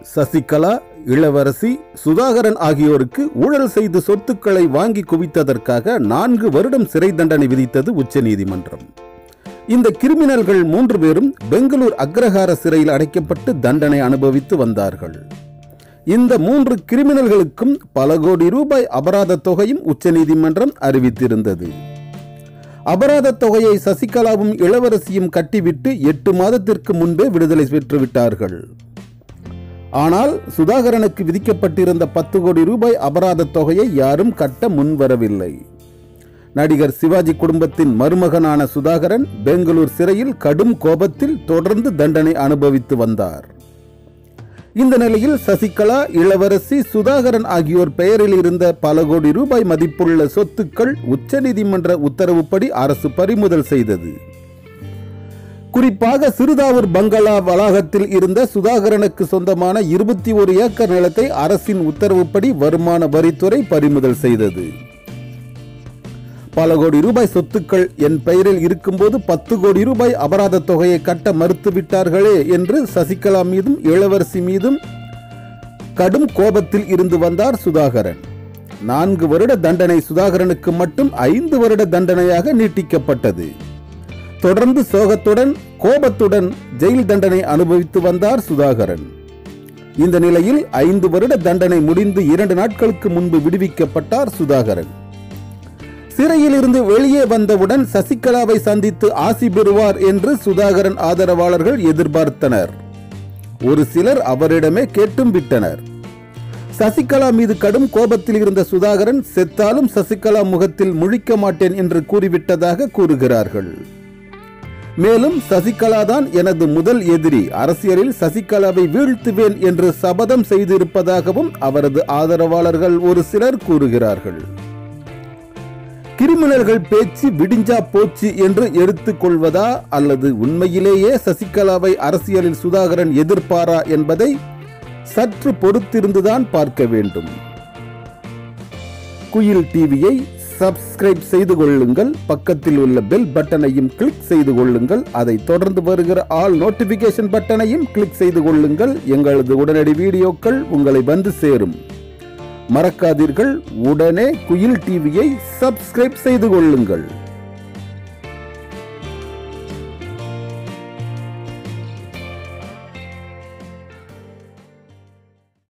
சசிகலா இளவரசி சுதாகரன் ஆகியோருக்கு ஊழல் செய்து சொத்துக்களை வாங்கி குவித்ததற்காக நான்கு வருடம் சிறை தண்டனை விதித்தது உச்சநீதிமன்றம் இந்த கிரிமினல்கள் மூன்று பேரும் பெங்களூர் அக்ரஹார சிறையில் அடைக்கப்பட்டு தண்டனை அனுபவித்து வந்தார்கள் இந்த மூன்று கிரிமினல்களுக்கும் பல கோடி ரூபாய் அபராத தொகையும் உச்சநீதிமன்றம் அறிவித்திருந்தது அபராத தொகையை சசிகலாவும் இளவரசியும் கட்டிவிட்டு எட்டு மாதத்திற்கு முன்பே விடுதலை பெற்றுவிட்டார்கள் ஆனால் சுதாகரனுக்கு விதிக்கப்பட்டிருந்த பத்து கோடி ரூபாய் அபராத தொகையை யாரும் கட்ட முன்வரவில்லை நடிகர் சிவாஜி குடும்பத்தின் மருமகனான சுதாகரன் பெங்களூர் சிறையில் கடும் கோபத்தில் தொடர்ந்து தண்டனை அனுபவித்து வந்தார் இந்த நிலையில் சசிகலா இளவரசி சுதாகரன் ஆகியோர் பெயரில் இருந்த பல கோடி ரூபாய் மதிப்புள்ள சொத்துக்கள் உச்சநீதிமன்ற உத்தரவுப்படி அரசு பறிமுதல் செய்தது குறிப்பாக சிறுதாவூர் பங்களா வளாகத்தில் இருந்த சுதாகரனுக்கு சொந்தமான இருபத்தி ஒரு ஏக்கர் நிலத்தை அரசின் உத்தரவுப்படி வருமான வரித்துறை பறிமுதல் செய்தது பல கோடி ரூபாய் சொத்துக்கள் என் பெயரில் இருக்கும்போது பத்து கோடி ரூபாய் அபராத தொகையை கட்ட மறுத்துவிட்டார்களே என்று சசிகலா மீதும் இளவரசி மீதும் கடும் கோபத்தில் இருந்து வந்தார் சுதாகரன் நான்கு வருட தண்டனை சுதாகரனுக்கு மட்டும் ஐந்து வருட தண்டனையாக நீட்டிக்கப்பட்டது தொடர்ந்து சோகத்துடன் கோபத்துடன் ஜெயில் தண்டனை அனுபவித்து வந்தார் சுதாகரன் இந்த நிலையில் ஐந்து வருட தண்டனை முடிந்து இரண்டு நாட்களுக்கு முன்பு விடுவிக்கப்பட்டார் சுதாகரன் சிறையிலிருந்து வெளியே வந்தவுடன் சசிகலாவை சந்தித்து ஆசி பெறுவார் என்று சுதாகரன் ஆதரவாளர்கள் எதிர்பார்த்தனர் ஒரு சிலர் அவரிடமே கேட்டும் விட்டனர் சசிகலா மீது கடும் கோபத்தில் இருந்த சுதாகரன் செத்தாலும் சசிகலா முகத்தில் முழிக்க மாட்டேன் என்று கூறிவிட்டதாக கூறுகிறார்கள் மேலும் சசிகலா தான் எனது முதல் எதிரி அரசியலில் சசிகலாவை வீழ்த்துவேன் என்று சபதம் செய்திருப்பதாகவும் அவரது ஆதரவாளர்கள் ஒரு சிலர் கூறுகிறார்கள் கிரிமினல்கள் பேச்சு விடிஞ்சா போச்சு என்று எடுத்துக் கொள்வதா அல்லது உண்மையிலேயே சசிகலாவை அரசியலில் சுதாகரன் எதிர்ப்பாரா என்பதை சற்று பொறுத்திருந்துதான் பார்க்க வேண்டும் குயில் டிவியை சப்ஸ்கிரைப் செய்து கொள்ளுங்கள் பக்கத்தில் உள்ள பெல் பட்டனையும் கிளிக் செய்து கொள்ளுங்கள் அதை தொடர்ந்து வருகிற ஆல் நோட்டிபிகேஷன் பட்டனையும் கிளிக் செய்து கொள்ளுங்கள் எங்களது உடனடி வீடியோக்கள் உங்களை வந்து சேரும் மறக்காதீர்கள் உடனே குயில் டிவியை சப்ஸ்கிரைப் செய்து கொள்ளுங்கள்